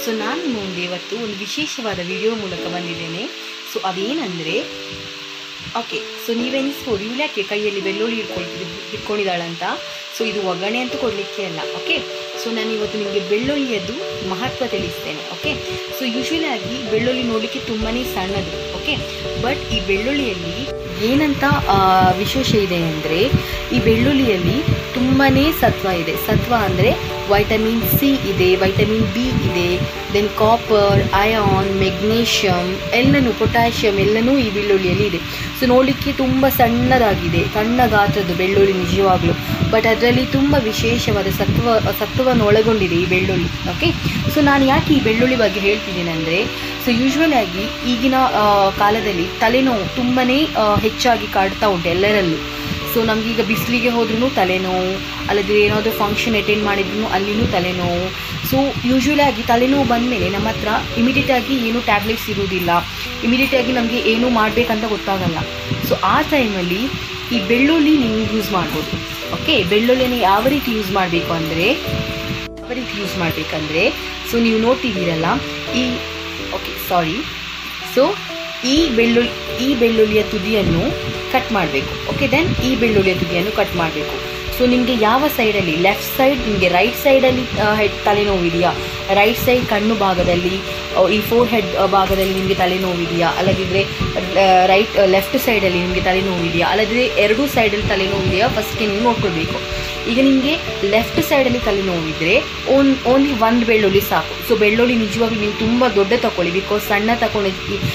so ನಾನು ನಿಮ್ಮ ಮುಂದೆ ಇವತ್ತು ಒಂದು ವಿಶೇಷವಾದ ವಿಡಿಯೋ ಮೂಲಕ ಬಂದಿದ್ದೇನೆ ಸೊ ಅದೇನೆಂದರೆ ಓಕೆ ಸೊ ನೀವೆನಿಸ್ಬೋದು ಇವಳ್ಯಾಕೆ ಕೈಯಲ್ಲಿ ಬೆಳ್ಳುಳ್ಳಿ ಇಟ್ಕೊಳ್ತಿದ್ದು ಇಟ್ಕೊಂಡಿದ್ದಾಳಂತ ಸೊ ಇದು ಒಗ್ಗರಣೆ ಅಂತೂ ಕೊಡಲಿಕ್ಕೆ ಅಲ್ಲ ಓಕೆ ಸೊ ನಾನು ಇವತ್ತು ನಿಮಗೆ ಬೆಳ್ಳುಳ್ಳಿಯದ್ದು ಮಹತ್ವ ತಿಳಿಸ್ತೇನೆ ಓಕೆ ಸೊ ಯೂಶ್ವಲಿ ಆಗಿ ಬೆಳ್ಳುಳ್ಳಿ ನೋಡಲಿಕ್ಕೆ ತುಂಬಾ ಸಣ್ಣದು ಓಕೆ ಬಟ್ ಈ ಬೆಳ್ಳುಳ್ಳಿಯಲ್ಲಿ ಏನಂತ ಆ, ವಿಶೇಷ ಇದೆ ಅಂದರೆ ಈ ಬೆಳ್ಳುಳ್ಳಿಯಲ್ಲಿ ತುಂಬಾ ಸತ್ವ ಇದೆ ಸತ್ವ ಅಂದರೆ ವೈಟಮಿನ್ ಸಿ ಇದೆ ವೈಟಮಿನ್ ಬಿ ಇದೆ ದೆನ್ ಕಾಪರ್ ಅಯಾನ್ ಮೆಗ್ನೀಷಿಯಮ್ ಎಲ್ಲನೂ ಪೊಟ್ಯಾಷಿಯಮ್ ಎಲ್ಲನೂ ಈ ಬೆಳ್ಳುಳ್ಳಿಯಲ್ಲಿ ಇದೆ ಸೊ ನೋಡಲಿಕ್ಕೆ ತುಂಬ ಸಣ್ಣದಾಗಿದೆ ಸಣ್ಣ ಗಾತ್ರದ ಬೆಳ್ಳುಳ್ಳಿ ನಿಜವಾಗ್ಲೂ ಬಟ್ ಅದರಲ್ಲಿ ತುಂಬ ವಿಶೇಷವಾದ ಸತ್ವ ಸತ್ವವನ್ನು ಒಳಗೊಂಡಿದೆ ಈ ಬೆಳ್ಳುಳ್ಳಿ ಓಕೆ ಸೊ ನಾನು ಯಾಕೆ ಈ ಬೆಳ್ಳುಳ್ಳಿ ಬಗ್ಗೆ ಹೇಳ್ತಿದ್ದೀನಿ ಅಂದರೆ ಸೊ ಯೂಶ್ವಲ್ ಆಗಿ ಈಗಿನ ಆ, ಕಾಲದಲ್ಲಿ ತಲೆನೋವು ತುಂಬಾ ಹೆಚ್ಚಾಗಿ ಕಾಡ್ತಾ ಉಂಟು ಎಲ್ಲರಲ್ಲೂ ಸೊ ನಮಗೀಗ ಬಿಸಿಲಿಗೆ ಹೋದ್ರೂ ತಲೆನೋವು ಅಲ್ಲದ್ರೆ ಏನಾದರೂ ಫಂಕ್ಷನ್ ಅಟೆಂಡ್ ಮಾಡಿದ್ರು ಅಲ್ಲಿನೂ ತಲೆನೋವು ಸೊ ಯೂಶ್ವಲಿ ಆಗಿ ತಲೆನೋವು ಬಂದಮೇಲೆ ನಮ್ಮ ಹತ್ರ ಇಮಿಡಿಯೇಟ್ ಆಗಿ ಏನು ಟ್ಯಾಬ್ಲೆಟ್ಸ್ ಇರುವುದಿಲ್ಲ ಇಮಿಡಿಯೇಟ್ ಆಗಿ ನಮಗೆ ಏನು ಮಾಡಬೇಕಂತ ಗೊತ್ತಾಗಲ್ಲ ಸೊ ಆ ಟೈಮಲ್ಲಿ ಈ ಬೆಳ್ಳುಳ್ಳಿ ನೀವು ಯೂಸ್ ಮಾಡ್ಬೋದು ಓಕೆ ಬೆಳ್ಳುಳ್ಳಿನ ಯಾವ ರೀತಿ ಯೂಸ್ ಮಾಡಬೇಕು ಅಂದರೆ ಯಾವ ರೀತಿ ಯೂಸ್ ಮಾಡಬೇಕಂದ್ರೆ ಸೊ ನೀವು ನೋಡ್ತಿದ್ದೀರಲ್ಲ ಈ ಓಕೆ ಸಾರಿ ಸೊ ಈ ಬೆಳ್ಳುಳ್ಳಿ ಈ ಬೆಳ್ಳುಳ್ಳಿಯ ತುದಿಯನ್ನು ಕಟ್ ಮಾಡಬೇಕು ಓಕೆ ದೆನ್ ಈ ಬೆಳ್ಳುಳ್ಳಿಯ ತುದಿಯನ್ನು ಕಟ್ ಮಾಡಬೇಕು ಸೊ ನಿಮಗೆ ಯಾವ ಸೈಡಲ್ಲಿ ಲೆಫ್ಟ್ ಸೈಡ್ ನಿಮಗೆ ರೈಟ್ ಸೈಡಲ್ಲಿ ಹೆಡ್ ತಲೆನೋವಿದೆಯಾ ರೈಟ್ ಸೈಡ್ ಕಣ್ಣು ಭಾಗದಲ್ಲಿ ಆ, ಈ ಫೋರ್ ಹೆಡ್ ಭಾಗದಲ್ಲಿ ನಿಮಗೆ ತಲೆನೋವಿದೆಯಾ ಅಲ್ಲದಿದ್ದರೆ ರೈಟ್ ಲೆಫ್ಟ್ ಸೈಡಲ್ಲಿ ನಿಮಗೆ ತಲೆನೋವಿದೆಯಾ ಅಲ್ಲದಿದ್ದರೆ ಎರಡೂ ಸೈಡಲ್ಲಿ ತಲೆನೋವಿದೆಯಾ ಫಸ್ಟ್ಗೆ ನೀವು ನೋಡ್ಕೊಳ್ಬೇಕು ಈಗ ನಿಮಗೆ ಲೆಫ್ಟ್ ಸೈಡಲ್ಲಿ ತಲೆನೋವಿದ್ರೆ ಓನ್ ಓನ್ಲಿ ಒಂದು ಬೆಳ್ಳುಳ್ಳಿ ಸಾಕು ಸೊ ಬೆಳ್ಳುಳ್ಳಿ ನಿಜವಾಗ್ಲೂ ನೀವು ತುಂಬ ದೊಡ್ಡ ತಗೊಳ್ಳಿ ಬಿಕಾಸ್ ಸಣ್ಣ ತಗೊಂಡು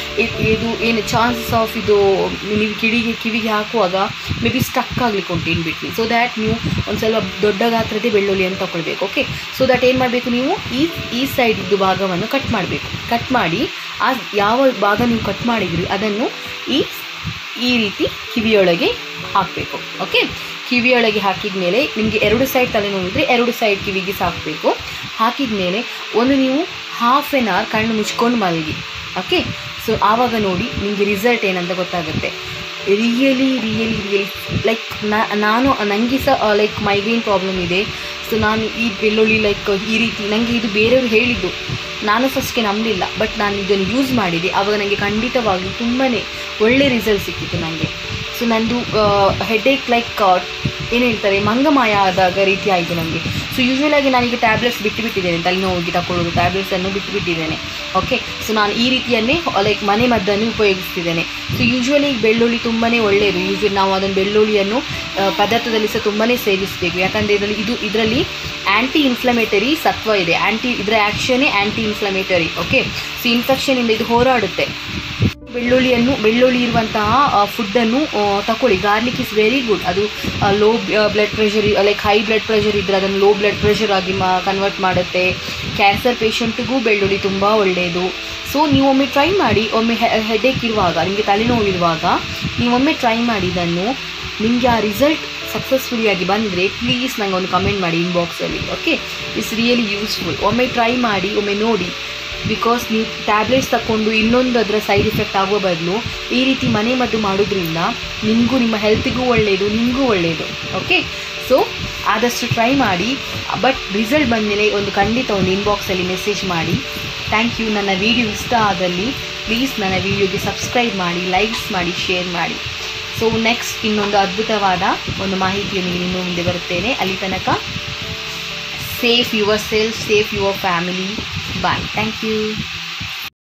ಇದು ಏನು ಚಾನ್ಸಸ್ ಆಫ್ ಇದು ನೀವು ಕಿವಿಗೆ ಕಿವಿಗೆ ಹಾಕುವಾಗ ಮೇ ಬಿ ಸ್ಟಕ್ ಆಗ್ಲಿಕ್ಕೆ ಉಂಟು ಇನ್ ಬಿಟ್ವಿ ಸೊ ದ್ಯಾಟ್ ನೀವು ಒಂದು ಸ್ವಲ್ಪ ದೊಡ್ಡ ಗಾತ್ರದೇ ಬೆಳ್ಳುಳ್ಳಿಯನ್ನು ತಗೊಳ್ಬೇಕು ಓಕೆ ಸೊ ದಟ್ ಏನು ಮಾಡಬೇಕು ನೀವು ಈ ಈ ಸೈಡ್ ಇದ್ದು ಭಾಗವನ್ನು ಕಟ್ ಮಾಡಬೇಕು ಕಟ್ ಮಾಡಿ ಆ ಯಾವ ಭಾಗ ನೀವು ಕಟ್ ಮಾಡಿದ್ರಿ ಅದನ್ನು ಈ ಈ ರೀತಿ ಕಿವಿಯೊಳಗೆ ಹಾಕಬೇಕು ಓಕೆ ಕಿವಿಯೊಳಗೆ ಹಾಕಿದ ಮೇಲೆ ನಿಮಗೆ ಎರಡು ಸೈಡ್ ತಲೆನೋವಿದ್ರೆ ಎರಡು ಸೈಡ್ ಕಿವಿಗೆ ಸಾಕಬೇಕು ಹಾಕಿದ ಮೇಲೆ ಒಂದು ನೀವು ಹಾಫ್ ಆನ್ ಅವರ್ ಕಣ್ಣು ಮುಚ್ಕೊಂಡು ಮಲಗಿ ಓಕೆ ಸೊ ಆವಾಗ ನೋಡಿ ನಿಮಗೆ ರಿಸಲ್ಟ್ ಏನಂತ ಗೊತ್ತಾಗುತ್ತೆ ರಿಯಲಿ ರಿಯಲಿ ರಿಯಲಿ ಲೈಕ್ ನಾನು ನನಗೆ ಸಹ ಲೈಕ್ ಮೈಗ್ರೇನ್ ಪ್ರಾಬ್ಲಮ್ ಇದೆ ಸೊ ನಾನು ಈ ಬೆಳ್ಳುಳ್ಳಿ ಲೈಕ್ ಈ ರೀತಿ ನನಗೆ ಇದು ಬೇರೆಯವರು ಹೇಳಿದ್ದು ನಾನು ಫಸ್ಟ್ಗೆ ನಂಬಲಿಲ್ಲ ಬಟ್ ನಾನು ಇದನ್ನು ಯೂಸ್ ಮಾಡಿದೆ ಆವಾಗ ನನಗೆ ಖಂಡಿತವಾಗ್ಲೂ ತುಂಬಾ ಒಳ್ಳೆ ರಿಸಲ್ಟ್ ಸಿಕ್ಕಿತ್ತು ನನಗೆ ಸೊ ನಂದು ಹೆಡೇಕ್ ಲೈಕ್ ಏನು ಹೇಳ್ತಾರೆ ಮಂಗಮಾಯ ಆದಾಗ ರೀತಿ ಆಯಿತು ನನಗೆ ಸೊ ಯೂಶ್ವಲ್ ಆಗಿ ನಾನೀಗ ಟ್ಯಾಬ್ಲೆಟ್ಸ್ ಬಿಟ್ಟು ಬಿಟ್ಟಿದ್ದೇನೆ ತಲೆನೋವಿಗೆ ತಗೊಳ್ಳೋದು ಟ್ಯಾಬ್ಲೆಟ್ಸನ್ನು ಬಿಟ್ಟು ಬಿಟ್ಟಿದ್ದೇನೆ ಓಕೆ ಸೊ ನಾನು ಈ ರೀತಿಯನ್ನೇ ಲೈಕ್ ಮನೆ ಮದ್ದನ್ನು ಉಪಯೋಗಿಸ್ತಿದ್ದೇನೆ ಸೊ ಯೂಶ್ವಲಿ ಬೆಳ್ಳುಳ್ಳಿ ತುಂಬಾ ಒಳ್ಳೆಯದು ಯೂಶ್ವಲಿ ನಾವು ಅದನ್ನು ಬೆಳ್ಳುಳ್ಳಿಯನ್ನು ಆ, ಪದಾರ್ಥದಲ್ಲಿ ಸಹ ತುಂಬಾ ಸೇವಿಸಬೇಕು ಯಾಕಂದರೆ ಇದರಲ್ಲಿ ಇದು ಇದರಲ್ಲಿ ಆ್ಯಂಟಿ ಇನ್ಫ್ಲಮೇಟರಿ ಸತ್ವ ಇದೆ ಆ್ಯಂಟಿ ಇದರ ಆ್ಯಕ್ಷನೇ ಆ್ಯಂಟಿ ಇನ್ಫ್ಲಮೇಟರಿ ಓಕೆ ಸೊ ಇನ್ಫೆಕ್ಷನಿಂದ ಇದು ಹೋರಾಡುತ್ತೆ ಬೆಳ್ಳುಳ್ಳಿಯನ್ನು ಬೆಳ್ಳುಳ್ಳಿ ಇರುವಂತಹ ಫುಡ್ಡನ್ನು ತಗೊಳ್ಳಿ ಗಾರ್ಲಿಕ್ ಇಸ್ ವೆರಿ ಗುಡ್ ಅದು low blood pressure like high blood pressure ಇದ್ದರೆ ಅದನ್ನು ಲೋ ಬ್ಲಡ್ ಪ್ರೆಷರ್ ಆಗಿ ಮಾ ಕನ್ವರ್ಟ್ ಮಾಡುತ್ತೆ ಕ್ಯಾನ್ಸರ್ ಪೇಷಂಟ್ಗೂ ಬೆಳ್ಳುಳ್ಳಿ ತುಂಬ ಒಳ್ಳೆಯದು ಸೊ ನೀವು ಒಮ್ಮೆ ಟ್ರೈ ಮಾಡಿ ಒಮ್ಮೆ ಹೆಡೇಕ್ ಇರುವಾಗ ನಿಮಗೆ ತಲೆನೋವಿರುವಾಗ ನೀವೊಮ್ಮೆ ಟ್ರೈ ಮಾಡಿ ಇದನ್ನು ನಿಮಗೆ ಆ ರಿಸಲ್ಟ್ ಸಕ್ಸಸ್ಫುಲಿಯಾಗಿ ಬಂದರೆ ಪ್ಲೀಸ್ ನಂಗೆ ಒಂದು ಕಮೆಂಟ್ ಮಾಡಿ ಇನ್ಬಾಕ್ಸಲ್ಲಿ ಓಕೆ ಇಟ್ಸ್ ರಿಯಲಿ ಯೂಸ್ಫುಲ್ ಒಮ್ಮೆ ಟ್ರೈ ಮಾಡಿ ಒಮ್ಮೆ ನೋಡಿ ಬಿಕಾಸ್ ನೀವು ಟ್ಯಾಬ್ಲೆಟ್ಸ್ ತಗೊಂಡು ಇನ್ನೊಂದು ಅದರ ಸೈಡ್ ಎಫೆಕ್ಟ್ ಆಗುವ ಬದಲು ಈ ರೀತಿ ಮನೆ ಮದ್ದು ಮಾಡೋದ್ರಿಂದ ನಿಮಗೂ ನಿಮ್ಮ ಹೆಲ್ತಿಗೂ ಒಳ್ಳೆಯದು ನಿಮಗೂ ಒಳ್ಳೆಯದು ಓಕೆ ಸೊ ಆದಷ್ಟು ಟ್ರೈ ಮಾಡಿ ಬಟ್ ರಿಸಲ್ಟ್ ಬಂದಮೇಲೆ ಒಂದು ಖಂಡಿತ ಒಂದು ಇನ್ಬಾಕ್ಸಲ್ಲಿ ಮೆಸೇಜ್ ಮಾಡಿ ಥ್ಯಾಂಕ್ ಯು ನನ್ನ ವಿಡಿಯೋ ಇಷ್ಟ ಆದಲ್ಲಿ ಪ್ಲೀಸ್ ನನ್ನ ವಿಡಿಯೋಗೆ ಸಬ್ಸ್ಕ್ರೈಬ್ ಮಾಡಿ ಲೈಕ್ಸ್ ಮಾಡಿ ಶೇರ್ ಮಾಡಿ ಸೊ ನೆಕ್ಸ್ಟ್ ಇನ್ನೊಂದು ಅದ್ಭುತವಾದ ಒಂದು ಮಾಹಿತಿಯೊಂದಿಗೆ ನಿಮ್ಮ ಮುಂದೆ ಬರುತ್ತೇನೆ ಅಲ್ಲಿ ತನಕ safe yourself safe your family bye thank you